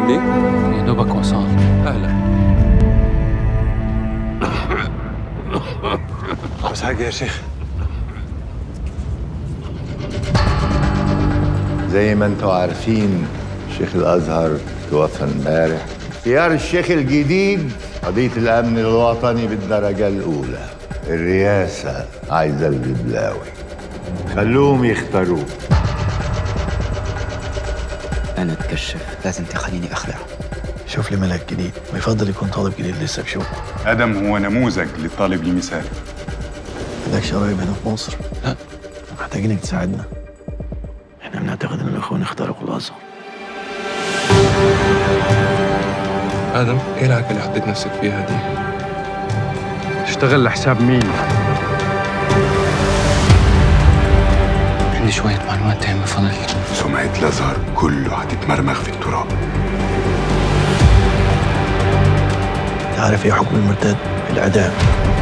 بيك؟ يا دوبك وصل اهلا بس حاجة يا شيخ زي ما انتم عارفين شيخ الازهر توفى امبارح اختيار الشيخ الجديد قضية الأمن الوطني بالدرجة الأولى الرئاسة عايزة الببلاوي خلوهم يختاروه انا اتكشف لازم تخليني اخلع شوف لي ملك جديد ويفضل يكون طالب جديد لسه بشوف ادم هو نموذج للطالب المثالي عندكش قرايب هنا في مصر؟ لا محتاجينك تساعدنا احنا بنعتقد ان الاخوان اخترقوا الازهر ادم ايه العكه اللي حطيت نفسك فيها دي؟ تشتغل لحساب مين؟ عندي شوية معلومات تهم فضل سمعة الازهر كله هتتمرمغ في التراب انت عارف ايه حكم المرتد؟ الاعدام